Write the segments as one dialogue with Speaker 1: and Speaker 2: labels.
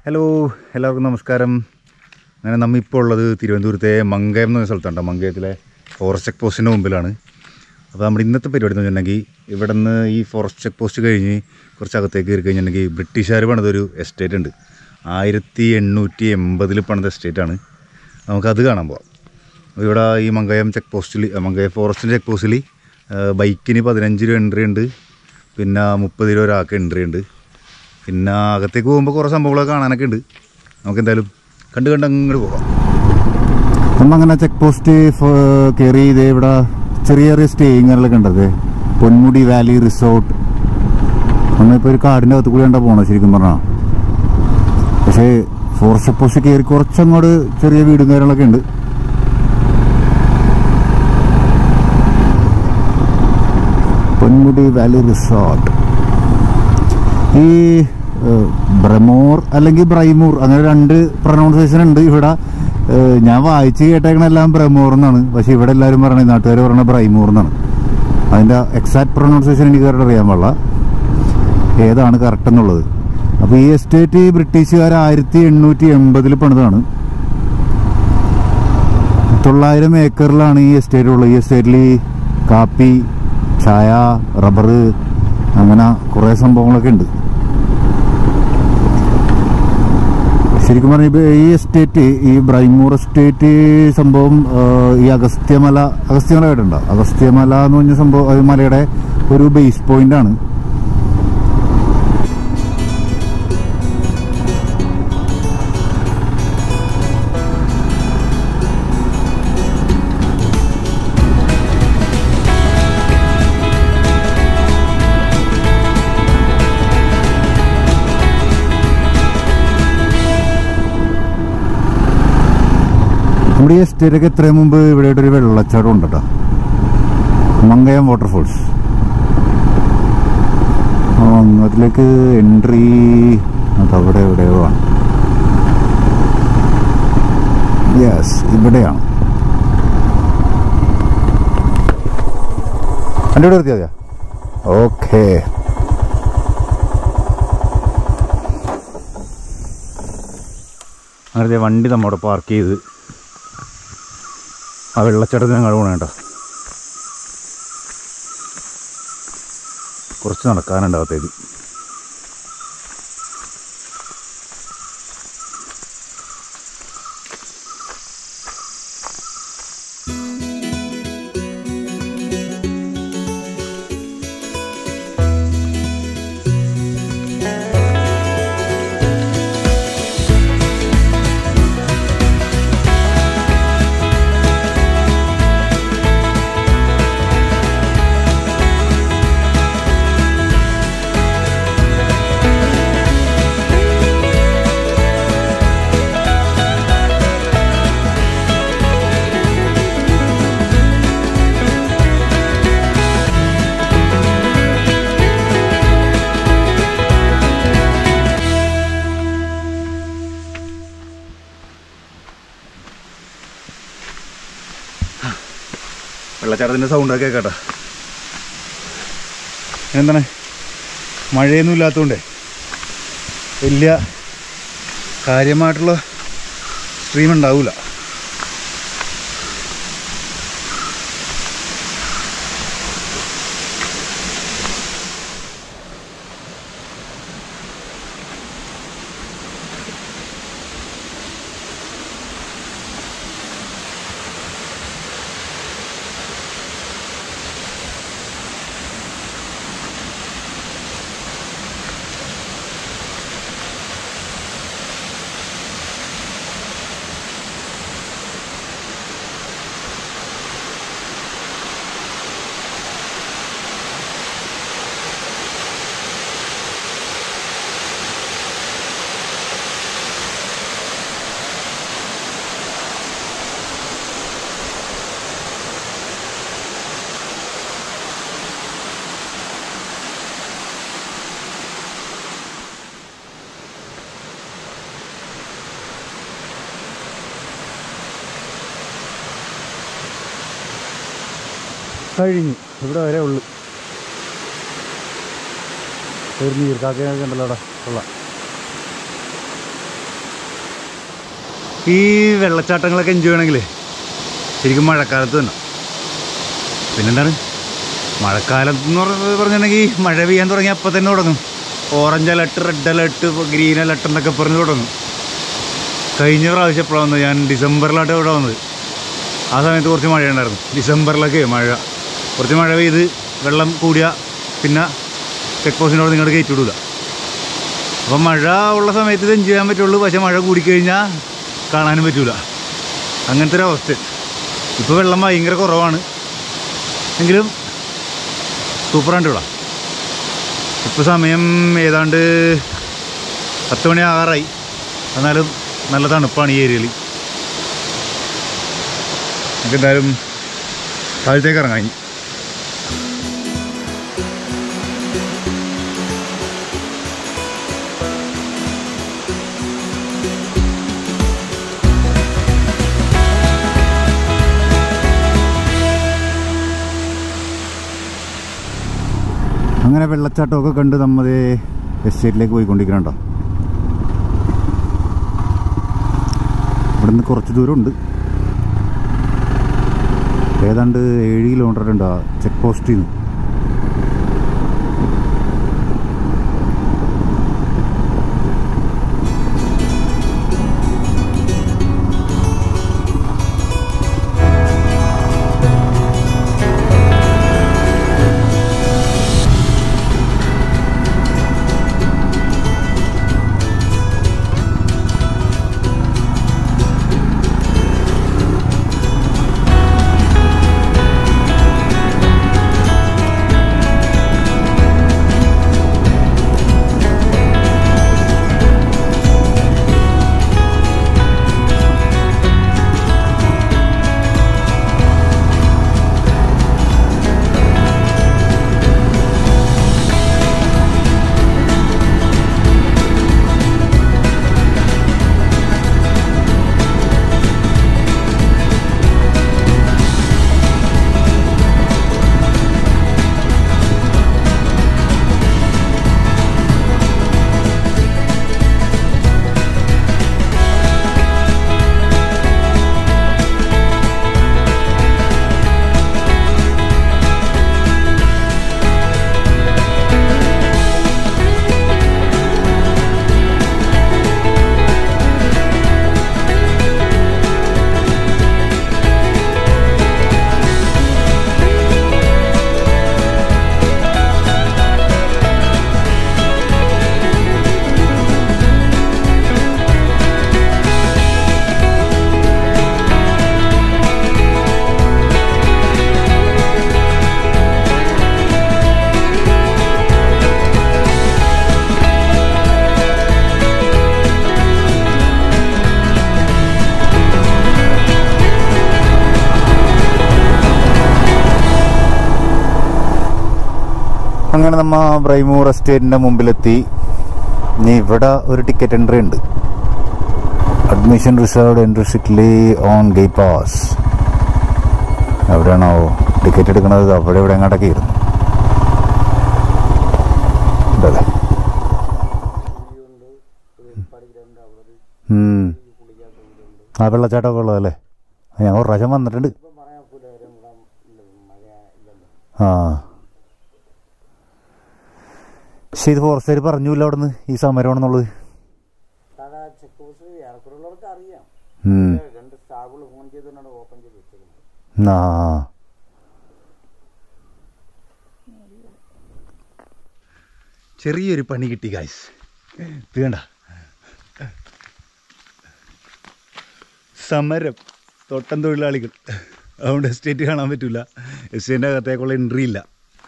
Speaker 1: Hello എല്ലാവർക്കും നമസ്കാരം അങ്ങനെ നമ്മ ഇപ്പോൾ ഉള്ളത് തിരുവനന്തപുരത്തെ മങ്കയം എന്ന് പറഞ്ഞ സ്ഥലത്താണ് മങ്കയത്തിലെ ഫോറസ്റ്റ് ചെക്ക് പോസ്റ്റിൻ്റെ മുമ്പിലാണ് അപ്പോൾ നമ്മുടെ ഇന്നത്തെ പരിപാടി എന്ന് വെച്ചിട്ടുണ്ടെങ്കിൽ ഇവിടെ നിന്ന് ഈ ഫോറസ്റ്റ് ചെക്ക് പോസ്റ്റ് കഴിഞ്ഞ് കുറച്ച് അകത്തേക്ക് കയറി കഴിഞ്ഞിട്ടുണ്ടെങ്കിൽ ബ്രിട്ടീഷുകാർ പണിതൊരു എസ്റ്റേറ്റ് ഉണ്ട് ആയിരത്തി എണ്ണൂറ്റി എൺപതിൽ പണിത എസ്റ്റേറ്റാണ് നമുക്കത് കാണാൻ പോവാം അപ്പോൾ ഇവിടെ ഈ മങ്കയം ചെക്ക് പോസ്റ്റിൽ മങ്കയം ഫോറസ്റ്റിൻ്റെ ചെക്ക് പോസ്റ്റിൽ ബൈക്കിന് പതിനഞ്ച് രൂപ എൻട്രി ഉണ്ട് പിന്നെ മുപ്പത് രൂപ ഒരാൾക്ക് എൻട്രി ഉണ്ട് പിന്നെ അകത്തേക്ക് പോകുമ്പോൾ കുറേ സംഭവങ്ങളൊക്കെ കാണാനൊക്കെ ഉണ്ട് നമുക്ക് എന്തായാലും കണ്ട് കണ്ട് അങ്ങോട്ട് പോകാം
Speaker 2: നമ്മങ്ങനെ ചെക്ക് പോസ്റ്റ് കയറി ഇതേ ഇവിടെ ചെറിയ ചെറിയ സ്റ്റേയിങ്ങുകളിലൊക്കെ ഉണ്ടത് പൊന്മുടി വാലി റിസോർട്ട് നമ്മളിപ്പോൾ ഒരു കാടിൻ്റെ അകത്ത് കൂടി കണ്ടാ പോകണം ശരിക്കും പറഞ്ഞാൽ പക്ഷേ ഫോറസ്റ്റ് ചെക്ക് പോസ്റ്റ് കയറി കുറച്ചങ്ങോട്ട് ചെറിയ വീടും കാര്യങ്ങളൊക്കെ ഉണ്ട് പൊന്മുടി വാലി റിസോർട്ട് ഈ ഏഹ്, ബ്രമോർ അല്ലെങ്കിൽ ബ്രൈമൂർ അങ്ങനെ രണ്ട് പ്രൊനൗൺസിയേഷൻ ഉണ്ട് ഇവിടെ ഏഹ്, ഞാൻ വായിച്ച് കേട്ടേക്കണെല്ലാം ബ്രമോർ എന്നാണ് പക്ഷെ ഇവിടെ എല്ലാവരും പറയണത് നാട്ടുകാർ പറയണ ബ്രൈമൂർ എന്നാണ് അതിൻ്റെ എക്സാക്ട് പ്രൊനൗൺസിയേഷൻ എനിക്ക് കറക്റ്റ് അറിയാൻ പാടില്ല ഏതാണ് കറക്റ്റ് എന്നുള്ളത് അപ്പോൾ ഈ എസ്റ്റേറ്റ് ബ്രിട്ടീഷുകാർ ആയിരത്തി എണ്ണൂറ്റി എൺപതിൽ പണിതാണ് തൊള്ളായിരം ഏക്കറിലാണ് ഈ എസ്റ്റേറ്റ് ഉള്ളത് ഈ എസ്റ്റേറ്റിൽ കാപ്പി ചായ റബ്ബർ അങ്ങനെ കുറേ സംഭവങ്ങളൊക്കെ ഉണ്ട് ശരിക്കും പറഞ്ഞ ഈ എസ്റ്റേറ്റ് ഈ ബ്രൈമൂർ എസ്റ്റേറ്റ് സംഭവം ആ, ഈ അഗസ്ത്യമല അഗസ്ത്യമല കേട്ടിട്ടുണ്ടോ അഗസ്ത്യമല എന്ന് പറഞ്ഞ സംഭവം അത് മലയുടെ ഒരു ബേസ് പോയിന്റ് ആണ് നമ്മുടെ ഈ എസ്റ്റേറ്റൊക്കെ ഇത്രയും മുമ്പ് ഇവിടെ ഒരു വെള്ളച്ചാട്ടം ഉണ്ട് കേട്ടോ മങ്കയം വാട്ടർഫോൾസ് അതിലേക്ക് എൻട്രി അതവിടെ എവിടെയോ ആണ് യെസ് ഇവിടെയാണ് എൻ്റെ ഇവിടെ നിർത്തിയാൽ മതിയോ ഓക്കേ
Speaker 1: അങ്ങനെ ദേ വണ്ടി നമ്മവിടെ പാർക്ക് ചെയ്ത് ആ വെള്ളച്ചാട്ടത്തിന് ഞങ്ങൾ പോകണം കേട്ടോ കുറച്ച് നടക്കാനുണ്ട് അകത്തേക്ക് വെള്ളച്ചാട്ടത്തിൻ്റെ സൗണ്ടൊക്കെ കേട്ടോ എന്താണ് മഴയൊന്നും ഇല്ലാത്തതുകൊണ്ടേ വലിയ കാര്യമായിട്ടുള്ള സ്ട്രീം ഉണ്ടാവില്ല കഴിഞ്ഞു ഇവിടെ വരെ ഉള്ളു തീർന്നു തീർക്കാക്കിയൊക്കെ ഉണ്ടല്ലോ അവിടെ കൊള്ളാം ഈ വെള്ളച്ചാട്ടങ്ങളൊക്കെ എൻജോയ് ചെയ്യണമെങ്കിൽ ശരിക്കും മഴക്കാലത്ത് തന്നെ പിന്നെന്താണ് മഴക്കാലത്ത് എന്ന് പറഞ്ഞ പറഞ്ഞിട്ടുണ്ടെങ്കിൽ മഴ പെയ്യാൻ തുടങ്ങി അപ്പം തന്നെ തുടങ്ങും orange alert red alert green alert എന്നൊക്കെ പറഞ്ഞ് തുടങ്ങും കഴിഞ്ഞ പ്രാവശ്യം എപ്പോഴാണ് വന്നത് ഞാൻ ഡിസംബറിലായിട്ട് ഇവിടെ വന്നത് ആ സമയത്ത് കുറച്ച് മഴയുണ്ടായിരുന്നു ഡിസംബറിലൊക്കെ മഴ കുറച്ച് മഴ പെയ്ത് വെള്ളം കൂടിയ പിന്നെ ചെക്ക് പോസ്റ്റിനോട് നിങ്ങളുടെ കയറ്റി വിടില്ല അപ്പം മഴ ഉള്ള സമയത്ത് ഇത് എൻജോയ് ചെയ്യാൻ പറ്റുള്ളൂ പക്ഷേ മഴ കൂടിക്കഴിഞ്ഞാൽ കാണാനും പറ്റൂല അങ്ങനത്തെ ഒരു അവസ്ഥ ഇപ്പോൾ വെള്ളം ഭയങ്കര കുറവാണ് എങ്കിലും സൂപ്പറാണ്ട് ഇവിടെ ഇപ്പോൾ സമയം ഏതാണ്ട് പത്ത് മണി ആകാറായി എന്നാലും നല്ല തണുപ്പാണ് ഈ ഏരിയയിൽ നമുക്ക് എന്തായാലും താഴത്തേക്ക് ഇറങ്ങാം ഇനി
Speaker 2: അങ്ങനെ വെള്ളച്ചാട്ടമൊക്കെ കണ്ട് നമ്മൾ എസ്റ്റേറ്റിലേക്ക് പോയിക്കൊണ്ടിരിക്കണുണ്ടോ ഇവിടുന്ന് കുറച്ച് ദൂരമുണ്ട് ഏതാണ്ട് ഏഴ് കിലോമീറ്റർ ഉണ്ട് ആ ചെക്ക് പോസ്റ്റിൽ നിന്ന് അങ്ങനെ നമ്മ ബ്രൈമൂർ എസ്റ്റേറ്റിന്റെ മുമ്പിലെത്തി ഇനി ഇവിടെ ഒരു ടിക്കറ്റ് എൻട്രി ഉണ്ട് admission reserved entry strictly on gate pass എവിടെയാണോ ടിക്കറ്റ് എടുക്കുന്നത് അവിടെ ഇവിടെ എങ്ങോട്ടൊക്കെ ഇരുന്നു ഇതല്ലേ ഉം. ആ വെള്ളച്ചാട്ടമൊക്കെ ഉള്ളതല്ലേ ആ, ഞാൻ ഒരു പ്രാവശ്യം വന്നിട്ടുണ്ട് ആ പക്ഷെ ഇത് ഫോറസ്റ്റുകാർ പറഞ്ഞില്ല അവിടെ നിന്ന് ഈ സമരമാണെന്നുള്ളത്
Speaker 3: സാധാ ചെക്ക് പോസ്റ്റ് ഏറെക്കുറെയുള്ളവർക്ക് അറിയാം
Speaker 2: ഉം.
Speaker 3: രണ്ട് സ്റ്റാഫുകൾ ഫോൺ ചെയ്തുകൊണ്ടാണ് ഓപ്പൺ ചെയ്ത് വെച്ചേക്കുന്നത്
Speaker 2: ആ
Speaker 1: ചെറിയൊരു പണി കിട്ടി ഗായ്സ് ഇത് കണ്ട സമരം തോട്ടം തൊഴിലാളികൾ അതുകൊണ്ട് എസ്റ്റേറ്റ് കാണാൻ പറ്റില്ല എസ്റ്റേറ്റിൻ്റെ അകത്തേക്കുള്ള എൻട്രി ഇല്ല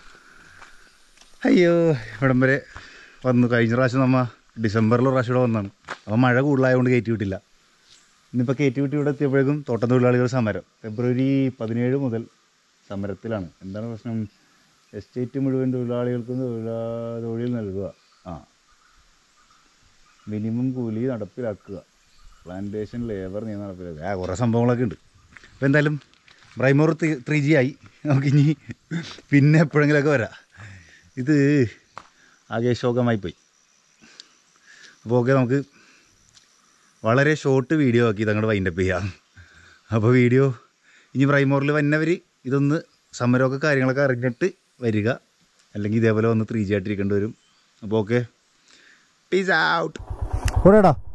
Speaker 1: അയ്യോ ഇവിടം വരെ വന്നു കഴിഞ്ഞ പ്രാവശ്യം നമ്മ ഡിസംബറിൽ ഒരു പ്രാവശ്യം ഇവിടെ വന്നാണ് അപ്പോൾ മഴ കൂടുതലായതുകൊണ്ട് കയറ്റി വിട്ടില്ല ഇന്നിപ്പോൾ കയറ്റി വിട്ട് ഇവിടെ എത്തിയപ്പോഴേക്കും തോട്ടം തൊഴിലാളികൾ സമരം ഫെബ്രുവരി പതിനേഴ് മുതൽ സമരത്തിലാണ് എന്താണ് പ്രശ്നം എസ്റ്റേറ്റ് മുഴുവൻ തൊഴിലാളികൾക്കും തൊഴിലാ തൊഴിൽ നൽകുക ആ മിനിമം കൂലി നടപ്പിലാക്കുക പ്ലാന്റേഷൻ ലേബർ നിയമം നടപ്പിലാക്കുക ആ കുറേ സംഭവങ്ങളൊക്കെ ഉണ്ട് അപ്പോൾ എന്തായാലും ബ്രൈമോർ ത്രീ ജി ആയി നമുക്കിനി പിന്നെ എപ്പോഴെങ്കിലുമൊക്കെ വരാം ഇത് ആകെ ശോകമായി പോയി അപ്പോൾ ഓക്കെ നമുക്ക് വളരെ ഷോർട്ട് വീഡിയോ ആക്കി ഇതങ്ങോട്ട് വൈൻഡപ്പ് ചെയ്യാം അപ്പോൾ വീഡിയോ ഇനി ബ്രൈമോറിൽ വന്നവർ ഇതൊന്ന് സമരമൊക്കെ കാര്യങ്ങളൊക്കെ അറിഞ്ഞിട്ട് വരിക അല്ലെങ്കിൽ ഇതേപോലെ വന്ന് ത്രീ ജി ആയിട്ടിരിക്കേണ്ടി വരും അപ്പോൾ ഓക്കെ പീസ് ഔട്ട്
Speaker 2: ഓടേടാ